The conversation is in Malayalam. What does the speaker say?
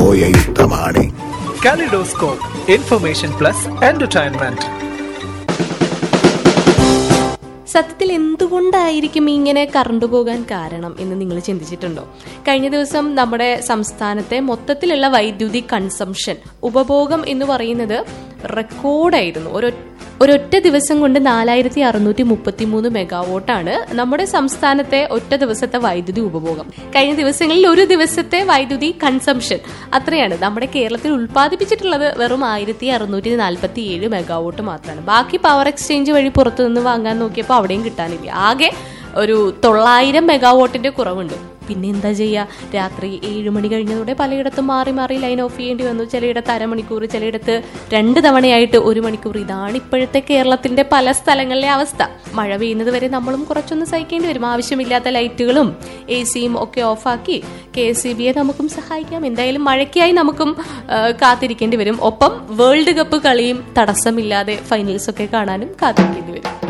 പോയ യുദ്ധമാണ് Kaleidoscope, Information Plus Entertainment. സത്യത്തിൽ എന്തുകൊണ്ടായിരിക്കും ഇങ്ങനെ കറണ്ട് പോകാൻ കാരണം എന്ന് നിങ്ങൾ ചിന്തിച്ചിട്ടുണ്ടോ കഴിഞ്ഞ ദിവസം നമ്മുടെ സംസ്ഥാനത്തെ മൊത്തത്തിലുള്ള വൈദ്യുതി കൺസംഷൻ ഉപഭോഗം എന്ന് പറയുന്നത് റെക്കോർഡായിരുന്നു ഒരു ഒരൊറ്റ ദിവസം കൊണ്ട് നാലായിരത്തി അറുന്നൂറ്റി മുപ്പത്തി മൂന്ന് മെഗാവോട്ടാണ് നമ്മുടെ സംസ്ഥാനത്തെ ഒറ്റ ദിവസത്തെ വൈദ്യുതി ഉപഭോഗം കഴിഞ്ഞ ദിവസങ്ങളിൽ ഒരു ദിവസത്തെ വൈദ്യുതി കൺസംഷൻ അത്രയാണ് നമ്മുടെ കേരളത്തിൽ ഉൽപ്പാദിപ്പിച്ചിട്ടുള്ളത് വെറും ആയിരത്തി അറുന്നൂറ്റി നാൽപ്പത്തി ഏഴ് മെഗാവോട്ട് മാത്രമാണ് ബാക്കി പവർ എക്സ്ചേഞ്ച് വഴി പുറത്തു നിന്ന് വാങ്ങാൻ നോക്കിയപ്പോൾ അവിടെയും കിട്ടാനില്ല ആകെ ഒരു തൊള്ളായിരം മെഗാവോട്ടിന്റെ കുറവുണ്ട് പിന്നെ എന്താ ചെയ്യുക രാത്രി ഏഴ് മണി കഴിഞ്ഞതോടെ പലയിടത്തും മാറി മാറി ലൈൻ ഓഫ് ചെയ്യേണ്ടി വന്നു ചിലയിടത്ത് അരമണിക്കൂർ ചിലയിടത്ത് രണ്ട് തവണയായിട്ട് ഒരു മണിക്കൂർ ഇതാണ് ഇപ്പോഴത്തെ കേരളത്തിന്റെ പല സ്ഥലങ്ങളിലെ അവസ്ഥ മഴ പെയ്യുന്നത് വരെ നമ്മളും കുറച്ചൊന്ന് സഹിക്കേണ്ടി വരും ആവശ്യമില്ലാത്ത ലൈറ്റുകളും എ സിയും ഒക്കെ ഓഫാക്കി കെ എസ് സി ബിയെ നമുക്കും സഹായിക്കാം എന്തായാലും മഴയ്ക്കായി നമുക്കും ആ, കാത്തിരിക്കേണ്ടി വരും ഒപ്പം വേൾഡ് കപ്പ് കളിയും തടസ്സമില്ലാതെ ഫൈനൽസ് ഒക്കെ കാണാനും കാത്തിരിക്കേണ്ടി വരും